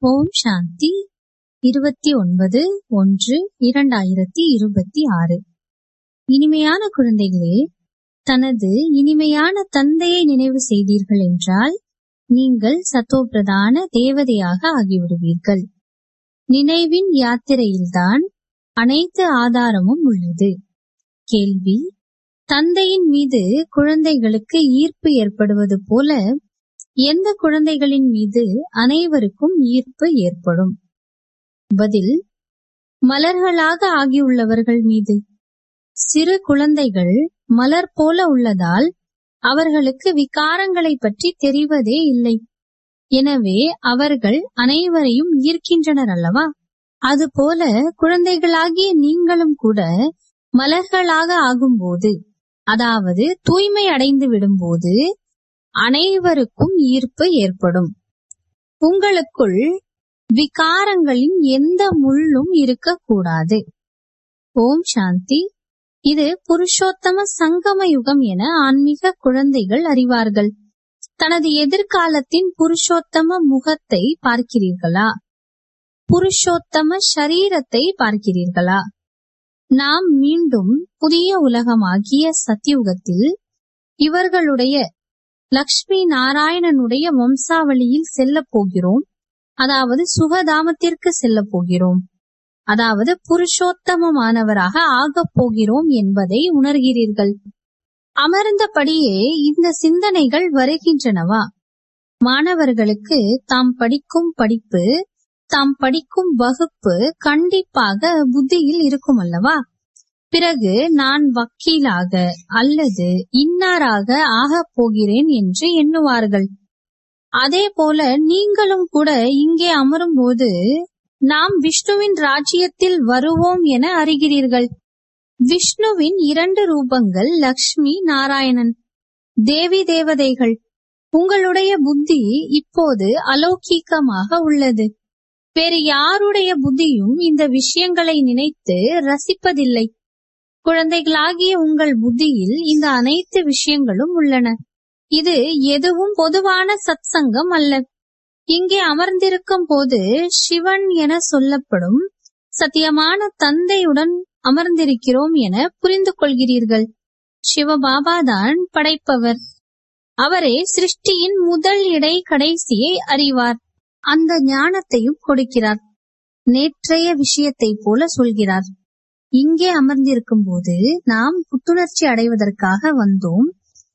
ஓம் சாந்தி இருபத்தி ஒன்பது ஒன்று இரண்டாயிரத்தி இருபத்தி ஆறு இனிமையான குழந்தைகளே தனது இனிமையான தந்தையை நினைவு செய்தீர்கள் என்றால் நீங்கள் சத்தோபிரதான தேவதையாக ஆகிவிடுவீர்கள் நினைவின் யாத்திரையில்தான் அனைத்து ஆதாரமும் உள்ளது கேள்வி தந்தையின் மீது குழந்தைகளுக்கு ஈர்ப்பு ஏற்படுவது போல எந்த குழந்தைகளின் மீது அனைவருக்கும் ஈர்ப்பு ஏற்படும் பதில் மலர்களாக ஆகியுள்ளவர்கள் மீது சிறு குழந்தைகள் மலர் போல உள்ளதால் அவர்களுக்கு விகாரங்களை பற்றி தெரிவதே இல்லை எனவே அவர்கள் அனைவரையும் ஈர்க்கின்றனர் அல்லவா அதுபோல குழந்தைகளாகிய நீங்களும் கூட மலர்களாக ஆகும்போது அதாவது தூய்மை அடைந்து விடும்போது அனைவருக்கும் ஈர்ப்பு ஏற்படும் உங்களுக்குள் விகாரங்களின் எந்த முள்ளும் இருக்கக்கூடாது ஓம் சாந்தி இது புருஷோத்தம சங்கம யுகம் என ஆன்மீக குழந்தைகள் அறிவார்கள் தனது எதிர்காலத்தின் புருஷோத்தம முகத்தை பார்க்கிறீர்களா புருஷோத்தம ஷரீரத்தை பார்க்கிறீர்களா நாம் மீண்டும் புதிய உலகமாகிய சத்தியுகத்தில் இவர்களுடைய லக்ஷ்மி நாராயணனுடைய வம்சாவளியில் செல்ல போகிறோம் அதாவது சுகதாமத்திற்கு செல்ல போகிறோம் அதாவது புருஷோத்தமமானவராக ஆகப் போகிறோம் என்பதை உணர்கிறீர்கள் அமர்ந்தபடியே இந்த சிந்தனைகள் வருகின்றனவா மாணவர்களுக்கு தாம் படிக்கும் படிப்பு தாம் படிக்கும் வகுப்பு கண்டிப்பாக புத்தியில் இருக்கும் அல்லவா பிறகு நான் வக்கீலாக அல்லது இன்னாராக ஆகப் போகிறேன் என்று எண்ணுவார்கள் அதே போல நீங்களும் கூட இங்கே அமரும் போது நாம் விஷ்ணுவின் ராஜ்யத்தில் வருவோம் என அறிகிறீர்கள் விஷ்ணுவின் இரண்டு ரூபங்கள் லக்ஷ்மி நாராயணன் தேவி தேவதைகள் உங்களுடைய புத்தி இப்போது அலௌகீகமாக உள்ளது வேறு யாருடைய புத்தியும் இந்த விஷயங்களை நினைத்து ரசிப்பதில்லை குழந்தைகளாகிய உங்கள் புத்தியில் இந்த அனைத்து விஷயங்களும் உள்ளன இது எதுவும் பொதுவான சத்சங்கம் அல்ல இங்கே அமர்ந்திருக்கும் போது சிவன் என சொல்லப்படும் சத்தியமான தந்தையுடன் அமர்ந்திருக்கிறோம் என புரிந்து கொள்கிறீர்கள் சிவபாபா தான் படைப்பவர் அவரே சிருஷ்டியின் முதல் இடை கடைசியை அறிவார் அந்த ஞானத்தையும் கொடுக்கிறார் நேற்றைய விஷயத்தை போல சொல்கிறார் இங்கே அமர்ந்திருக்கும் போது நாம் புத்துணர்ச்சி அடைவதற்காக வந்தோம்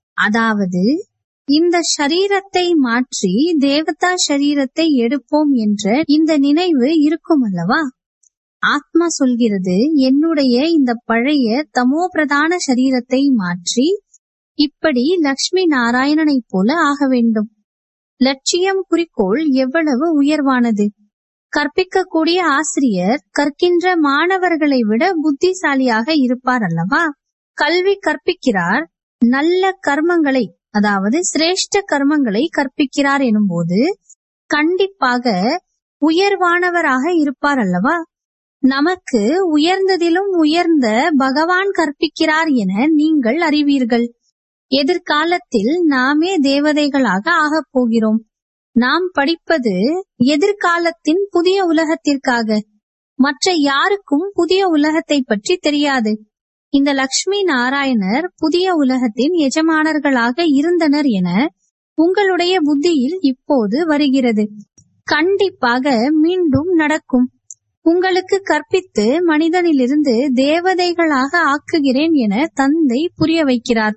அதாவது இந்த ஷரீரத்தை மாற்றி தேவதா ஷரீரத்தை எடுப்போம் என்ற இந்த நினைவு இருக்கும் அல்லவா ஆத்மா சொல்கிறது என்னுடைய இந்த பழைய தமோ பிரதான சரீரத்தை மாற்றி இப்படி லக்ஷ்மி நாராயணனைப் போல ஆக வேண்டும் லட்சியம் குறிக்கோள் எவ்வளவு உயர்வானது கற்பிக்கக்கூடிய ஆசிரியர் கற்கின்ற மாணவர்களை விட புத்திசாலியாக இருப்பார் அல்லவா கல்வி கற்பிக்கிறார் நல்ல கர்மங்களை அதாவது சிரேஷ்ட கர்மங்களை கற்பிக்கிறார் எனும்போது கண்டிப்பாக உயர்வானவராக இருப்பார் அல்லவா நமக்கு உயர்ந்ததிலும் உயர்ந்த பகவான் கற்பிக்கிறார் என நீங்கள் அறிவீர்கள் எதிர்காலத்தில் நாமே தேவதைகளாக ஆகப் போகிறோம் நாம் படிப்பது எதிர்காலத்தின் புதிய உலகத்திற்காக மற்ற யாருக்கும் புதிய உலகத்தை பற்றி தெரியாது இந்த லக்ஷ்மி நாராயணர் புதிய உலகத்தின் எஜமானர்களாக இருந்தனர் என உங்களுடைய புத்தியில் இப்போது வருகிறது கண்டிப்பாக மீண்டும் நடக்கும் உங்களுக்கு கற்பித்து மனிதனிலிருந்து தேவதைகளாக ஆக்குகிறேன் என தந்தை புரிய வைக்கிறார்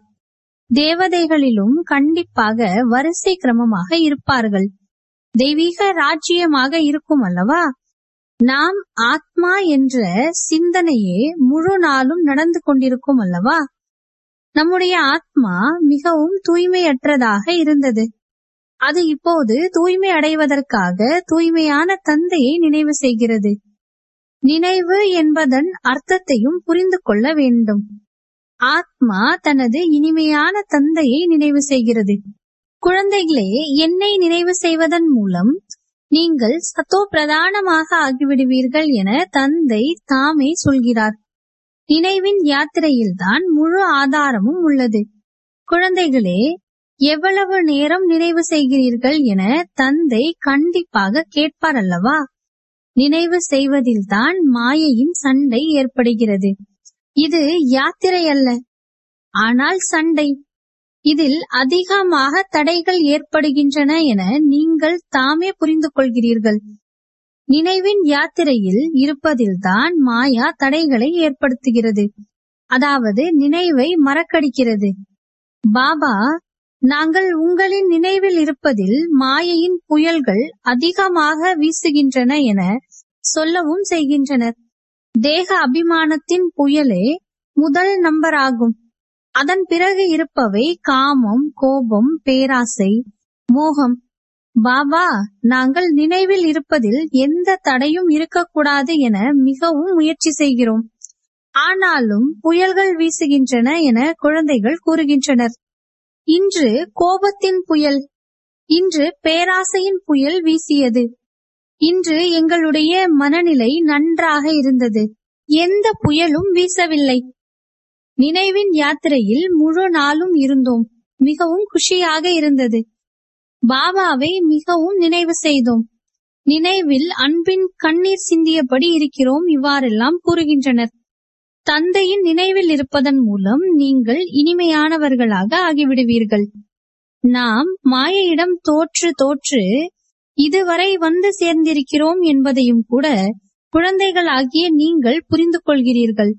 தேவதைகளிலும் கண்டிப்பாக வரிசை கிரமமாக இருப்பார்கள் தெய்வீக ராஜ்யமாக இருக்கும் அல்லவா நாம் ஆத்மா என்ற சிந்தனையே முழு நாளும் நடந்து கொண்டிருக்கும் அல்லவா நம்முடைய ஆத்மா மிகவும் தூய்மையற்றதாக இருந்தது அது இப்போது தூய்மை அடைவதற்காக தூய்மையான தந்தையை நினைவு செய்கிறது நினைவு என்பதன் அர்த்தத்தையும் புரிந்து கொள்ள வேண்டும் ஆத்மா தனது இனிமையான தந்தையை நினைவு செய்கிறது குழந்தைகளே என்னை நினைவு செய்வதன் மூலம் நீங்கள் சத்தோ பிரதானமாக ஆகிவிடுவீர்கள் என தந்தை தாமே சொல்கிறார் நினைவின் யாத்திரையில்தான் முழு ஆதாரமும் உள்ளது குழந்தைகளே எவ்வளவு நேரம் நினைவு செய்கிறீர்கள் என தந்தை கண்டிப்பாக கேட்பார் அல்லவா நினைவு செய்வதில்தான் மாயையின் சண்டை ஏற்படுகிறது இது யாத்திரை அல்ல ஆனால் சண்டை இதில் அதிகமாக தடைகள் ஏற்படுகின்றன என நீங்கள் தாமே புரிந்து கொள்கிறீர்கள் நினைவின் யாத்திரையில் இருப்பதில்தான் மாயா தடைகளை ஏற்படுத்துகிறது அதாவது நினைவை மறக்கடிக்கிறது பாபா நாங்கள் உங்களின் நினைவில் இருப்பதில் மாயையின் புயல்கள் அதிகமாக வீசுகின்றன என சொல்லவும் செய்கின்றனர் தேக அபிமானத்தின் புயலே முதல் நம்பர் ஆகும் அதன் பிறகு இருப்பவை காமம் கோபம் பேராசை மோகம் பாபா நாங்கள் நினைவில் இருப்பதில் எந்த தடையும் இருக்கக்கூடாது என மிகவும் முயற்சி செய்கிறோம் ஆனாலும் புயல்கள் வீசுகின்றன என குழந்தைகள் கூறுகின்றனர் இன்று கோபத்தின் புயல் இன்று பேராசையின் புயல் வீசியது இன்று எங்களுடைய மனநிலை நன்றாக இருந்தது எந்த புயலும் வீசவில்லை நினைவின் யாத்திரையில் முழு நாளும் இருந்தோம் மிகவும் குஷியாக இருந்தது பாபாவை மிகவும் நினைவு செய்தோம் நினைவில் அன்பின் கண்ணீர் சிந்தியபடி இருக்கிறோம் இவ்வாறெல்லாம் கூறுகின்றனர் தந்தையின் நினைவில் இருப்பதன் மூலம் நீங்கள் இனிமையானவர்களாக ஆகிவிடுவீர்கள் நாம் மாயையிடம் தோற்று தோற்று இதுவரை வந்து சேர்ந்திருக்கிறோம் என்பதையும் கூட குழந்தைகளாகிய நீங்கள் புரிந்து கொள்கிறீர்கள்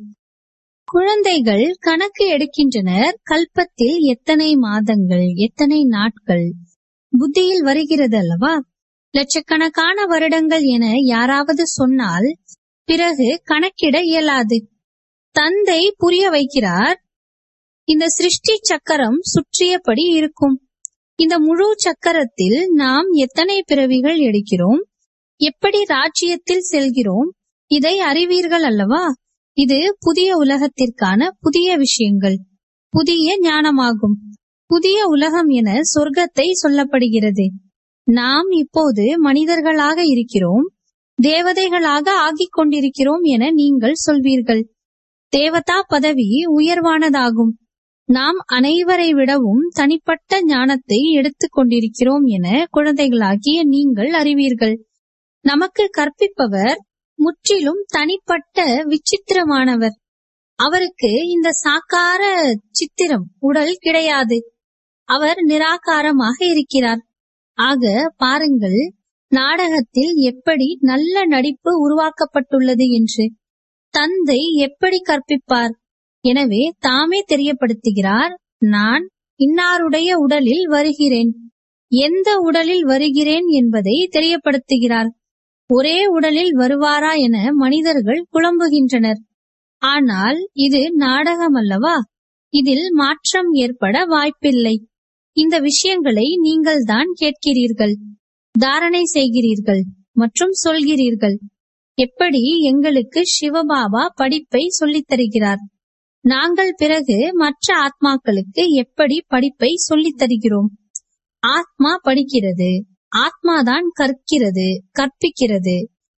குழந்தைகள் கணக்கு எடுக்கின்றனர் கல்பத்தில் எத்தனை மாதங்கள் எத்தனை நாட்கள் புத்தியில் வருகிறது அல்லவா லட்சக்கணக்கான வருடங்கள் என யாராவது சொன்னால் பிறகு கணக்கிட இயலாது தந்தை புரிய வைக்கிறார் இந்த சிருஷ்டி சக்கரம் சுற்றியபடி இருக்கும் இந்த முழு சக்கரத்தில் நாம் எத்தனை பிறவிகள் எடுக்கிறோம் எப்படி ராஜ்யத்தில் செல்கிறோம் இதை அறிவீர்கள் அல்லவா இது புதிய உலகத்திற்கான புதிய விஷயங்கள் புதிய ஞானமாகும் புதிய உலகம் என சொர்க்கத்தை சொல்லப்படுகிறது நாம் இப்போது மனிதர்களாக இருக்கிறோம் தேவதைகளாக ஆகிக் கொண்டிருக்கிறோம் என நீங்கள் சொல்வீர்கள் தேவதா பதவி உயர்வானதாகும் நாம் அனைவரை விடவும் தனிப்பட்ட ஞானத்தை எடுத்துக் கொண்டிருக்கிறோம் என குழந்தைகளாகிய நீங்கள் அறிவீர்கள் நமக்கு கற்பிப்பவர் முற்றிலும் தனிப்பட்ட விசித்திரமானவர் அவருக்கு இந்த சாக்கார சித்திரம் உடல் கிடையாது அவர் நிராகாரமாக இருக்கிறார் ஆக பாருங்கள் நாடகத்தில் எப்படி நல்ல நடிப்பு உருவாக்கப்பட்டுள்ளது என்று தந்தை எப்படி கற்பிப்பார் எனவே தாமே தெரியப்படுத்துகிறார் நான் இன்னாருடைய உடலில் வருகிறேன் எந்த உடலில் வருகிறேன் என்பதை தெரியப்படுத்துகிறார் ஒரே உடலில் வருவாரா என மனிதர்கள் குழம்புகின்றனர் ஆனால் இது நாடகம் அல்லவா இதில் மாற்றம் ஏற்பட வாய்ப்பில்லை இந்த விஷயங்களை நீங்கள் தான் கேட்கிறீர்கள் தாரணை செய்கிறீர்கள் மற்றும் சொல்கிறீர்கள் எப்படி எங்களுக்கு சிவபாபா படிப்பை சொல்லித் தருகிறார் நாங்கள் பிறகு மற்ற ஆத்மாக்களுக்கு எப்படி படிப்பை சொல்லித் தருகிறோம் ஆத்மா படிக்கிறது ஆத்மாதான் கற்கிறது கற்பிக்கிறது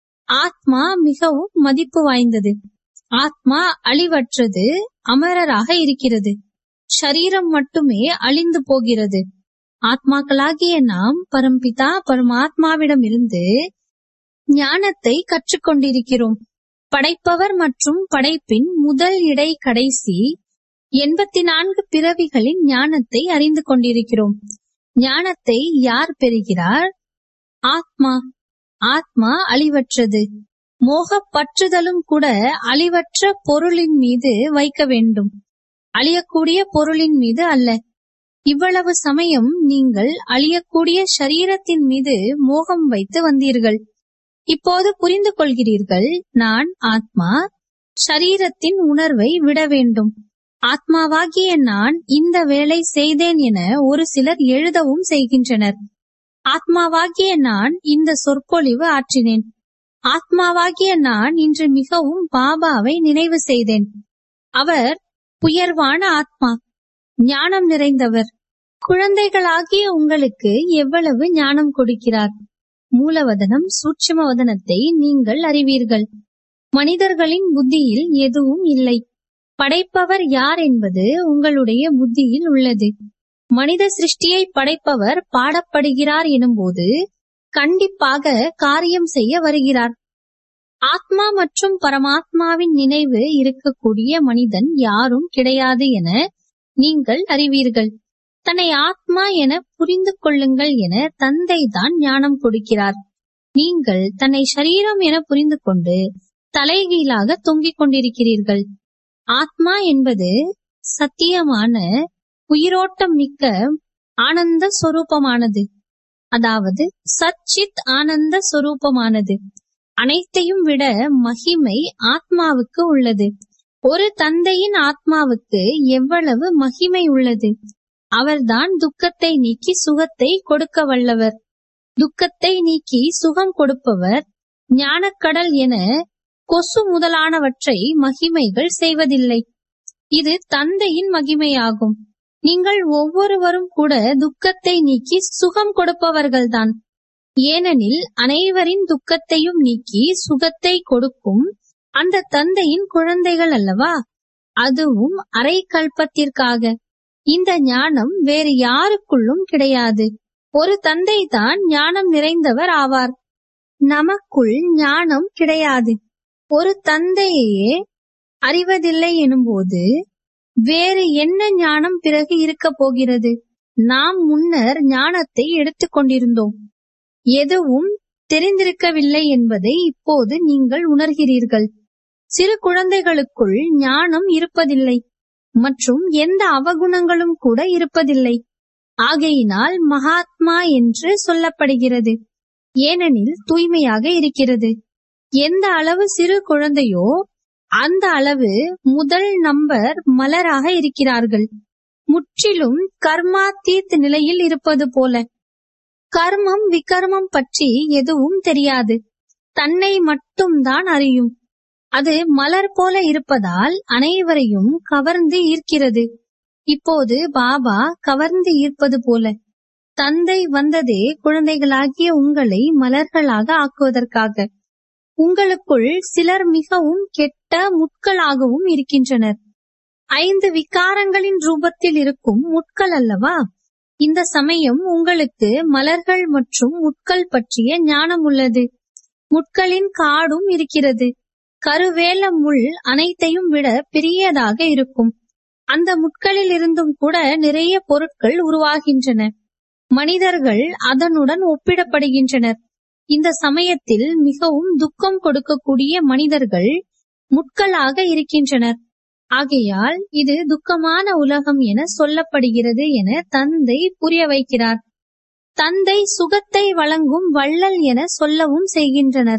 ஆத்மா மிகவும் மதிப்பு வாய்ந்தது ஆத்மா அழிவற்றது அமரராக இருக்கிறது சரீரம் மட்டுமே அழிந்து போகிறது ஆத்மாக்களாகிய நாம் பரம்பிதா பரமாத்மாவிடமிருந்து ஞானத்தை கற்றுக்கொண்டிருக்கிறோம் படைப்பவர் மற்றும் படைப்பின் முதல் இடை கடைசி எண்பத்தி நான்கு பிறவிகளின் ஞானத்தை அறிந்து கொண்டிருக்கிறோம் ஞானத்தை யார் பெறுகிறார் ஆத்மா ஆத்மா அழிவற்றது மோக பற்றுதலும் கூட அழிவற்ற பொருளின் மீது வைக்க வேண்டும் அழியக்கூடிய பொருளின் மீது அல்ல இவ்வளவு சமயம் நீங்கள் அழியக்கூடிய சரீரத்தின் மீது மோகம் வைத்து வந்தீர்கள் இப்போது புரிந்து கொள்கிறீர்கள் நான் ஆத்மா சரீரத்தின் உணர்வை விட வேண்டும் ஆத்மாவாகிய நான் இந்த வேலை செய்தேன் என ஒரு சிலர் எழுதவும் செய்கின்றனர் ஆத்மாவாகிய நான் இந்த சொற்பொழிவு ஆற்றினேன் ஆத்மாவாகிய நான் இன்று மிகவும் பாபாவை நினைவு செய்தேன் அவர் உயர்வான ஆத்மா ஞானம் நிறைந்தவர் குழந்தைகளாகிய உங்களுக்கு எவ்வளவு ஞானம் கொடுக்கிறார் மூலவதனம் சூட்சும வதனத்தை நீங்கள் அறிவீர்கள் மனிதர்களின் புத்தியில் எதுவும் இல்லை படைப்பவர் யார் என்பது உங்களுடைய புத்தியில் உள்ளது மனித சிருஷ்டியை படைப்பவர் பாடப்படுகிறார் எனும்போது கண்டிப்பாக காரியம் செய்ய வருகிறார் ஆத்மா மற்றும் பரமாத்மாவின் நினைவு இருக்கக்கூடிய மனிதன் யாரும் கிடையாது என நீங்கள் அறிவீர்கள் தன்னை ஆத்மா என புரிந்து கொள்ளுங்கள் என தந்தை தான் ஞானம் கொடுக்கிறார் நீங்கள் தன்னை சரீரம் என புரிந்து கொண்டு தலைகீழாக தொங்கிக் கொண்டிருக்கிறீர்கள் ஆத்மா என்பது சத்தியமான உயிரோட்டம் மிக்க ஆனந்த சொரூபமானது அதாவது சச்சித் ஆனந்த சொரூபமானது அனைத்தையும் விட மகிமை ஆத்மாவுக்கு உள்ளது ஒரு தந்தையின் ஆத்மாவுக்கு எவ்வளவு மகிமை உள்ளது அவர்தான் துக்கத்தை நீக்கி சுகத்தை கொடுக்க வல்லவர் துக்கத்தை நீக்கி சுகம் கொடுப்பவர் ஞானக்கடல் என கொசு முதலானவற்றை மகிமைகள் செய்வதில்லை இது தந்தையின் மகிமையாகும் நீங்கள் ஒவ்வொருவரும் கூட துக்கத்தை நீக்கி சுகம் கொடுப்பவர்கள்தான் ஏனெனில் அனைவரின் துக்கத்தையும் நீக்கி சுகத்தை கொடுக்கும் அந்த தந்தையின் குழந்தைகள் அல்லவா அதுவும் அரை கல்பத்திற்காக இந்த ஞானம் வேறு யாருக்குள்ளும் கிடையாது ஒரு தந்தை தான் ஞானம் நிறைந்தவர் ஆவார் நமக்குள் ஞானம் கிடையாது ஒரு தந்தையே அறிவதில்லை எனும்போது வேறு என்ன ஞானம் பிறகு இருக்க போகிறது நாம் முன்னர் ஞானத்தை எடுத்துக் கொண்டிருந்தோம் எதுவும் தெரிந்திருக்கவில்லை என்பதை இப்போது நீங்கள் உணர்கிறீர்கள் சிறு குழந்தைகளுக்குள் ஞானம் இருப்பதில்லை மற்றும் எந்த அவகுணங்களும் கூட இருப்பதில்லை ஆகையினால் மகாத்மா என்று சொல்லப்படுகிறது ஏனெனில் தூய்மையாக இருக்கிறது எந்த அளவு சிறு குழந்தையோ அந்த அளவு முதல் நம்பர் மலராக இருக்கிறார்கள் முற்றிலும் கர்மாத்தீத் நிலையில் இருப்பது போல கர்மம் விகர்மம் பற்றி எதுவும் தெரியாது தன்னை மட்டும்தான் அறியும் அது மலர் போல இருப்பதால் அனைவரையும் கவர்ந்து ஈர்க்கிறது இப்போது பாபா கவர்ந்து ஈர்ப்பது போல தந்தை வந்ததே குழந்தைகளாகிய உங்களை மலர்களாக ஆக்குவதற்காக உங்களுக்குள் சிலர் மிகவும் கெட்ட முட்களாகவும் இருக்கின்றனர் ஐந்து விகாரங்களின் ரூபத்தில் இருக்கும் முட்கள் அல்லவா இந்த சமயம் உங்களுக்கு மலர்கள் மற்றும் முட்கள் பற்றிய ஞானம் உள்ளது முட்களின் காடும் இருக்கிறது கருவேல முள் அனைத்தையும் விட பெரியதாக இருக்கும் அந்த முட்களில் இருந்தும் கூட நிறைய பொருட்கள் உருவாகின்றன மனிதர்கள் அதனுடன் ஒப்பிடப்படுகின்றனர் இந்த சமயத்தில் மிகவும் துக்கம் கொடுக்கக்கூடிய மனிதர்கள் முட்களாக இருக்கின்றனர் ஆகையால் இது துக்கமான உலகம் என சொல்லப்படுகிறது என தந்தை புரிய வைக்கிறார் தந்தை சுகத்தை வழங்கும் வள்ளல் என சொல்லவும் செய்கின்றனர்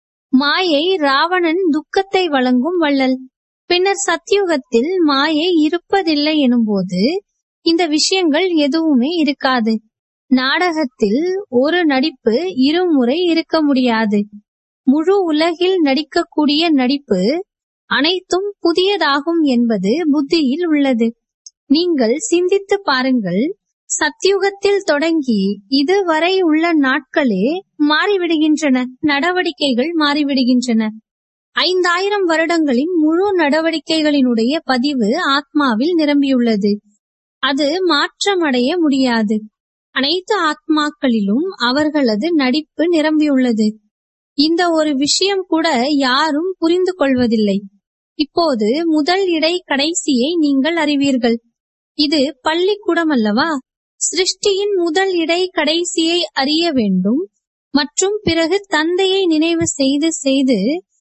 மாயை ராவணன் துக்கத்தை வழங்கும் வள்ளல் பின்னர் சத்தியுகத்தில் மாயை இருப்பதில்லை எனும்போது இந்த விஷயங்கள் எதுவுமே இருக்காது நாடகத்தில் ஒரு நடிப்பு இருமுறை இருக்க முடியாது முழு உலகில் நடிக்கக்கூடிய நடிப்பு அனைத்தும் புதியதாகும் என்பது புத்தியில் உள்ளது நீங்கள் சிந்தித்து பாருங்கள் சத்தியுகத்தில் தொடங்கி இதுவரை உள்ள நாட்களே மாறிவிடுகின்றன நடவடிக்கைகள் மாறிவிடுகின்றன ஐந்தாயிரம் வருடங்களின் முழு நடவடிக்கைகளினுடைய பதிவு ஆத்மாவில் நிரம்பியுள்ளது அது மாற்றமடைய முடியாது அனைத்து ஆத்மாக்களிலும் அவர்களது நடிப்பு நிரம்பியுள்ளது இந்த ஒரு விஷயம் கூட யாரும் புரிந்து கொள்வதில்லை இப்போது முதல் இடை கடைசியை நீங்கள் அறிவீர்கள் இது பள்ளிக்கூடம் அல்லவா சிருஷ்டியின் முதல் இடை கடைசியை அறிய வேண்டும் மற்றும் பிறகு தந்தையை நினைவு செய்து செய்து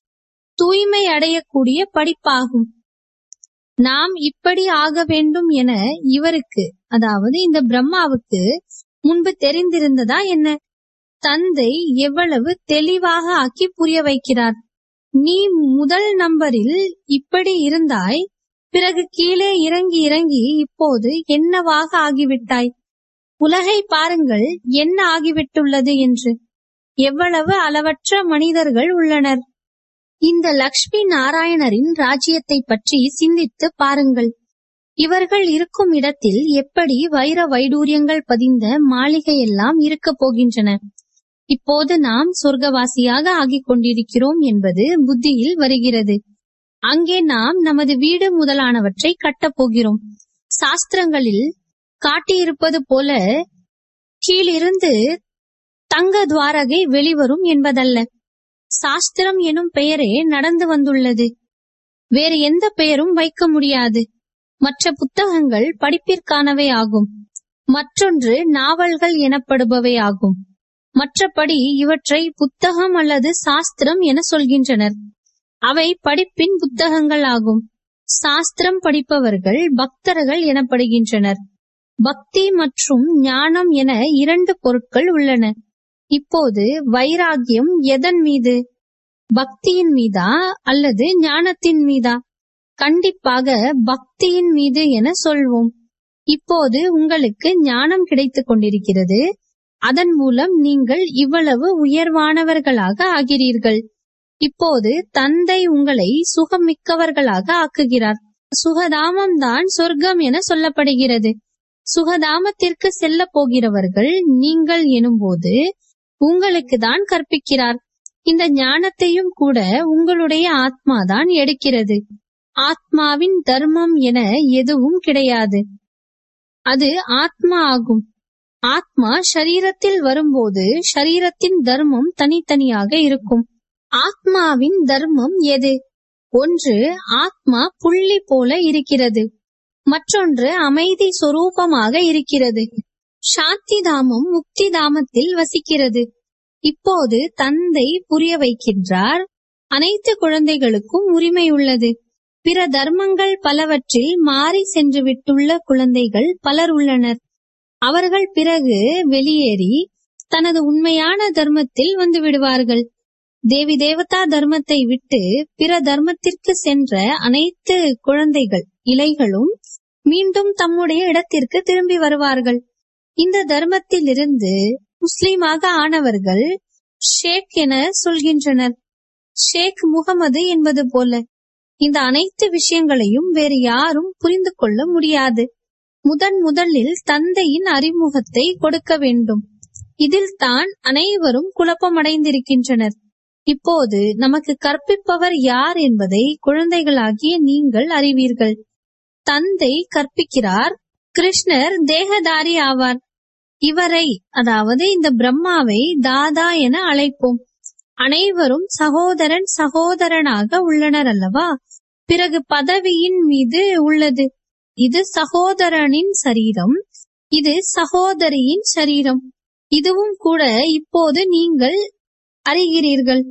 தூய்மை அடையக்கூடிய படிப்பாகும் நாம் இப்படி ஆக வேண்டும் என இவருக்கு அதாவது இந்த பிரம்மாவுக்கு முன்பு தெரிந்திருந்ததா என்ன தந்தை எவ்வளவு தெளிவாக ஆக்கி புரிய வைக்கிறார் நீ முதல் நம்பரில் இப்படி இருந்தாய் பிறகு கீழே இறங்கி இறங்கி இப்போது என்னவாக ஆகிவிட்டாய் உலகை பாருங்கள் என்ன ஆகிவிட்டுள்ளது என்று எவ்வளவு அளவற்ற மனிதர்கள் உள்ளனர் இந்த லக்ஷ்மி நாராயணரின் ராஜ்யத்தை பற்றி சிந்தித்து பாருங்கள் இவர்கள் இருக்கும் இடத்தில் எப்படி வைர வைடூரியங்கள் பதிந்த மாளிகையெல்லாம் இருக்கப் போகின்றன இப்போது நாம் சொர்க்கவாசியாக ஆகிக் கொண்டிருக்கிறோம் என்பது புத்தியில் வருகிறது அங்கே நாம் நமது வீடு முதலானவற்றை கட்டப் போகிறோம் சாஸ்திரங்களில் காட்டியிருப்பது போல கீழிருந்து தங்க துவாரகை வெளிவரும் என்பதல்ல சாஸ்திரம் எனும் பெயரே நடந்து வந்துள்ளது வேறு எந்த பெயரும் வைக்க முடியாது மற்ற புத்தகங்கள் படிப்பிற்கானவை ஆகும் மற்றொன்று நாவல்கள் எனப்படுபவை ஆகும் மற்றபடி இவற்றை புத்தகம் அல்லது சாஸ்திரம் என சொல்கின்றனர் அவை படிப்பின் புத்தகங்கள் ஆகும் சாஸ்திரம் படிப்பவர்கள் பக்தர்கள் எனப்படுகின்றனர் பக்தி மற்றும் ஞானம் என இரண்டு பொருட்கள் உள்ளன இப்போது வைராகியம் எதன் மீது பக்தியின் மீதா அல்லது ஞானத்தின் மீதா கண்டிப்பாக பக்தியின் மீது என சொல்வோம் இப்போது உங்களுக்கு ஞானம் கிடைத்துக் கொண்டிருக்கிறது அதன் மூலம் நீங்கள் இவ்வளவு உயர்வானவர்களாக ஆகிறீர்கள் இப்போது தந்தை உங்களை சுகமிக்கவர்களாக ஆக்குகிறார் சுகதாமம் தான் சொர்க்கம் என சொல்லப்படுகிறது சுகதாமத்திற்கு செல்ல போகிறவர்கள் நீங்கள் எனும்போது உங்களுக்கு தான் கற்பிக்கிறார் இந்த ஞானத்தையும் கூட உங்களுடைய ஆத்மாதான் எடுக்கிறது ஆத்மாவின் தர்மம் என எதுவும் கிடையாது அது ஆத்மா ஆகும் ஆத்மா ஷரீரத்தில் வரும்போது ஷரீரத்தின் தர்மம் தனித்தனியாக இருக்கும் ஆத்மாவின் தர்மம் எது ஒன்று ஆத்மா புள்ளி போல இருக்கிறது மற்றொன்று அமைதி சொரூபமாக இருக்கிறது சாந்தி தாமம் முக்தி தாமத்தில் வசிக்கிறது இப்போது தந்தை புரிய வைக்கின்றார் அனைத்து குழந்தைகளுக்கும் உரிமை உள்ளது பிற தர்மங்கள் பலவற்றில் மாறி சென்று விட்டுள்ள குழந்தைகள் பலர் உள்ளனர் அவர்கள் பிறகு வெளியேறி தனது உண்மையான தர்மத்தில் வந்து விடுவார்கள் தேவி தேவதா தர்மத்தை விட்டு பிற தர்மத்திற்கு சென்ற அனைத்து குழந்தைகள் இலைகளும் மீண்டும் தம்முடைய இடத்திற்கு திரும்பி வருவார்கள் இந்த தர்மத்தில் இருந்து முஸ்லீமாக ஆனவர்கள் ஷேக் என சொல்கின்றனர் ஷேக் முகமது என்பது போல இந்த அனைத்து விஷயங்களையும் வேறு யாரும் புரிந்து கொள்ள முடியாது முதன் முதலில் தந்தையின் அறிமுகத்தை கொடுக்க வேண்டும் இதில் தான் அனைவரும் குழப்பமடைந்திருக்கின்றனர் இப்போது நமக்கு கற்பிப்பவர் யார் என்பதை குழந்தைகளாகிய நீங்கள் அறிவீர்கள் தந்தை கற்பிக்கிறார் கிருஷ்ணர் தேகதாரி ஆவார் இவரை அதாவது இந்த பிரம்மாவை தாதா என அழைப்போம் அனைவரும் சகோதரன் சகோதரனாக உள்ளனர் அல்லவா பிறகு பதவியின் மீது உள்ளது இது சகோதரனின் சரீரம் இது சகோதரியின் சரீரம் இதுவும் கூட இப்போது நீங்கள் அறிகிறீர்கள்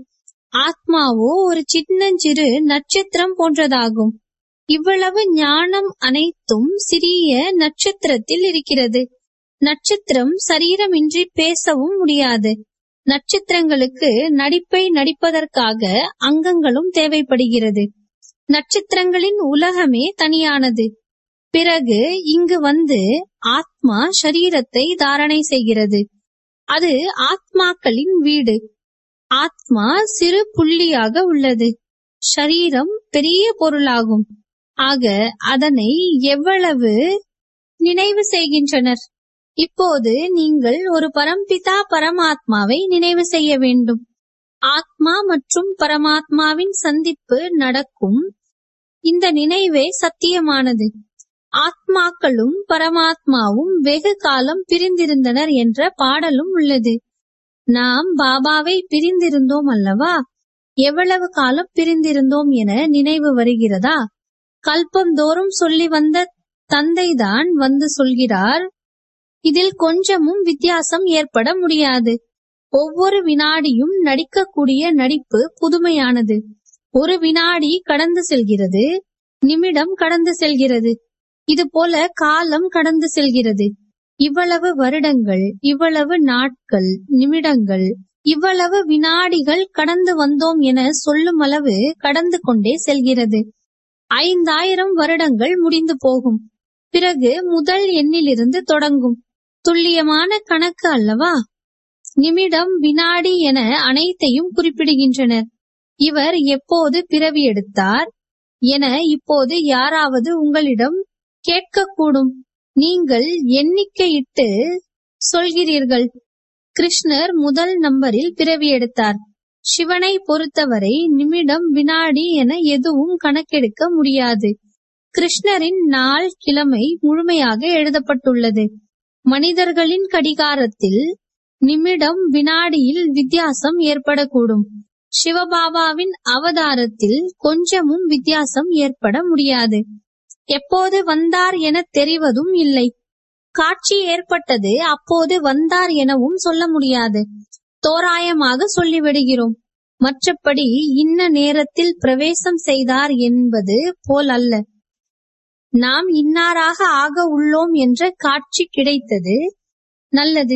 ஆத்மாவோ ஒரு சின்னஞ்சிறு நட்சத்திரம் போன்றதாகும் இவ்வளவு ஞானம் அனைத்தும் சிறிய நட்சத்திரத்தில் இருக்கிறது நட்சத்திரம் சரீரமின்றி பேசவும் முடியாது நட்சத்திரங்களுக்கு நடிப்பை நடிப்பதற்காக அங்கங்களும் தேவைப்படுகிறது நட்சத்திரங்களின் உலகமே தனியானது பிறகு இங்கு வந்து ஆத்மா சரீரத்தை தாரணை செய்கிறது அது ஆத்மாக்களின் வீடு ஆத்மா சிறு புள்ளியாக உள்ளது ஷரீரம் பெரிய பொருளாகும் ஆக அதனை எவ்வளவு நினைவு செய்கின்றனர் இப்போது நீங்கள் ஒரு பரம்பிதா பரமாத்மாவை நினைவு செய்ய வேண்டும் ஆத்மா மற்றும் பரமாத்மாவின் சந்திப்பு நடக்கும் இந்த நினைவே சத்தியமானது ஆத்மாக்களும் பரமாத்மாவும் வெகு காலம் பிரிந்திருந்தனர் என்ற பாடலும் உள்ளது நாம் பாபாவை பிரிந்திருந்தோம் அல்லவா எவ்வளவு காலம் பிரிந்திருந்தோம் என நினைவு வருகிறதா கல்பந்தோறும் சொல்லி வந்த தந்தைதான் வந்து சொல்கிறார் இதில் கொஞ்சமும் வித்தியாசம் ஏற்பட முடியாது ஒவ்வொரு வினாடியும் நடிக்கக்கூடிய நடிப்பு புதுமையானது ஒரு வினாடி கடந்து செல்கிறது நிமிடம் கடந்து செல்கிறது இது போல காலம் கடந்து செல்கிறது இவ்வளவு வருடங்கள் இவ்வளவு நாட்கள் நிமிடங்கள் இவ்வளவு வினாடிகள் கடந்து வந்தோம் என சொல்லும் அளவு கடந்து கொண்டே செல்கிறது ஐந்தாயிரம் வருடங்கள் முடிந்து போகும் பிறகு முதல் எண்ணிலிருந்து தொடங்கும் துல்லியமான கணக்கு அல்லவா நிமிடம் வினாடி என அனைத்தையும் குறிப்பிடுகின்றனர் இவர் எப்போது பிறவி எடுத்தார் என இப்போது யாராவது உங்களிடம் கேட்கக்கூடும் நீங்கள் எண்ணிக்கையிட்டு சொல்கிறீர்கள் கிருஷ்ணர் முதல் நம்பரில் பிறவி எடுத்தார் சிவனை பொறுத்தவரை நிமிடம் வினாடி என எதுவும் கணக்கெடுக்க முடியாது கிருஷ்ணரின் நாள் கிழமை முழுமையாக எழுதப்பட்டுள்ளது மனிதர்களின் கடிகாரத்தில் நிமிடம் வினாடியில் வித்தியாசம் ஏற்படக்கூடும் சிவபாபாவின் அவதாரத்தில் கொஞ்சமும் வித்தியாசம் ஏற்பட முடியாது எப்போது வந்தார் என தெரிவதும் இல்லை காட்சி ஏற்பட்டது அப்போது வந்தார் எனவும் சொல்ல முடியாது தோராயமாக சொல்லிவிடுகிறோம் மற்றபடி இன்ன நேரத்தில் பிரவேசம் செய்தார் என்பது போல் அல்ல நாம் இன்னாராக ஆக உள்ளோம் என்ற காட்சி கிடைத்தது நல்லது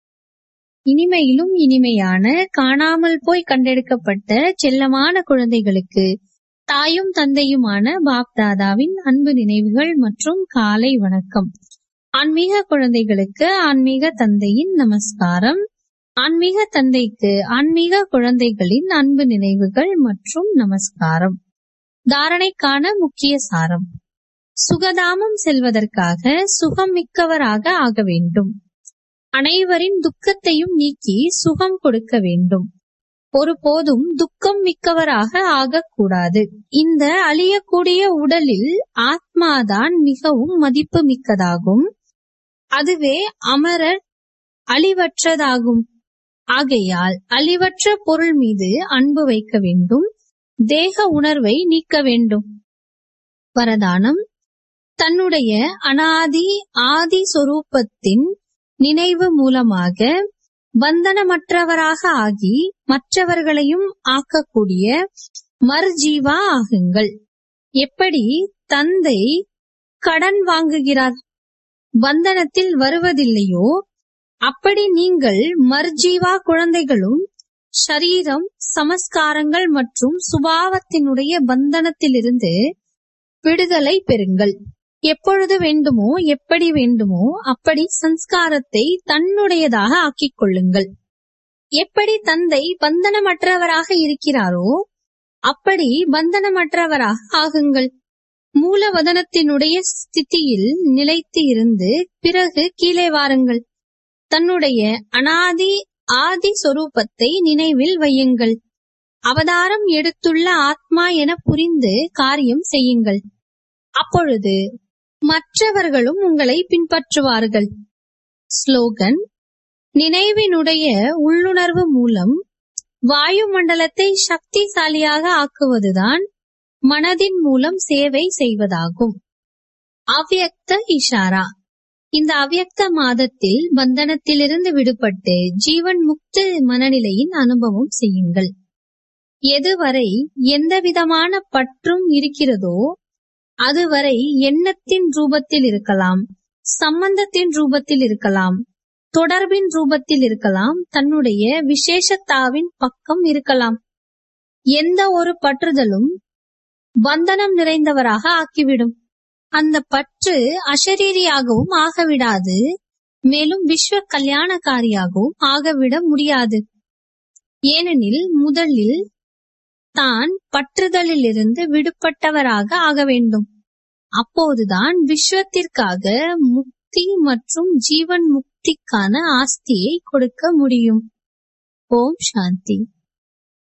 இனிமையிலும் இனிமையான காணாமல் போய் கண்டெடுக்கப்பட்ட செல்லமான குழந்தைகளுக்கு தாயும் தந்தையுமான பாப்தாதாவின் அன்பு நினைவுகள் மற்றும் காலை வணக்கம் ஆன்மீக குழந்தைகளுக்கு ஆன்மீக தந்தையின் நமஸ்காரம் ஆன்மீக தந்தைக்கு ஆன்மீக குழந்தைகளின் அன்பு நினைவுகள் மற்றும் நமஸ்காரம் தாரணைக்கான முக்கிய சாரம் சுகதாமம் செல்வதற்காக சுகம் மிக்கவராக ஆக வேண்டும் அனைவரின் துக்கத்தையும் நீக்கி சுகம் கொடுக்க வேண்டும் ஒருபோதும் துக்கம் மிக்கவராக ஆகக்கூடாது இந்த அழியக்கூடிய உடலில் ஆத்மாதான் மிகவும் மதிப்பு மிக்கதாகும் அதுவே அமரர் அழிவற்றதாகும் ஆகையால் அழிவற்ற பொருள் மீது அன்பு வைக்க வேண்டும் தேக உணர்வை நீக்க வேண்டும் வரதானம் தன்னுடைய அனாதி ஆதி சொரூபத்தின் நினைவு மூலமாக பந்தனமற்றவராக ஆகி மற்றவர்களையும் ஆக்கக்கூடிய மர்ஜீவா ஆகுங்கள் எப்படி தந்தை கடன் வாங்குகிறார் பந்தனத்தில் வருவதில்லையோ அப்படி நீங்கள் மர்ஜீவா குழந்தைகளும் ஷரீரம் சமஸ்காரங்கள் மற்றும் சுபாவத்தினுடைய பந்தனத்திலிருந்து விடுதலை பெறுங்கள் எப்பொழுது வேண்டுமோ எப்படி வேண்டுமோ அப்படி சம்ஸ்காரத்தை தன்னுடையதாக ஆக்கிக் கொள்ளுங்கள் எப்படி தந்தை பந்தனமற்றவராக இருக்கிறாரோ அப்படி பந்தனமற்றவராக ஆகுங்கள் மூலவதனத்தினுடைய ஸ்திதியில் நிலைத்து இருந்து பிறகு கீழே வாருங்கள் தன்னுடைய அனாதி ஆதி சொரூபத்தை நினைவில் வையுங்கள் அவதாரம் எடுத்துள்ள ஆத்மா என புரிந்து காரியம் செய்யுங்கள் அப்பொழுது மற்றவர்களும் உங்களை பின்பற்றுவார்கள் ஸ்லோகன் நினைவினுடைய உள்ளுணர்வு மூலம் வாயுமண்டலத்தை சக்திசாலியாக ஆக்குவதுதான் மனதின் மூலம் சேவை செய்வதாகும் அவ்யக்த இஷாரா இந்த அவ்யக்த மாதத்தில் பந்தனத்திலிருந்து விடுபட்டு ஜீவன் முக்து மனநிலையின் அனுபவம் செய்யுங்கள் எதுவரை எந்த விதமான பற்றும் இருக்கிறதோ அதுவரை எண்ணத்தின் ரூபத்தில் இருக்கலாம் சம்பந்தத்தின் ரூபத்தில் இருக்கலாம் தொடர்பின் ரூபத்தில் இருக்கலாம் தன்னுடைய விசேஷத்தாவின் பக்கம் இருக்கலாம் எந்த ஒரு பற்றுதலும் பந்தனம் நிறைந்தவராக ஆக்கிவிடும் அந்த பற்று அசரீரியாகவும் ஆகவிடாது மேலும் விஸ்வ கல்யாணக்காரியாகவும் ஆகவிட முடியாது ஏனெனில் முதலில் தான் பற்றுதலிலிருந்து விடுபட்டவராக ஆக வேண்டும் அப்போதுதான் விஸ்வத்திற்காக முக்தி மற்றும் ஜீவன் முக்திக்கான ஆஸ்தியை கொடுக்க முடியும் ஓம் சாந்தி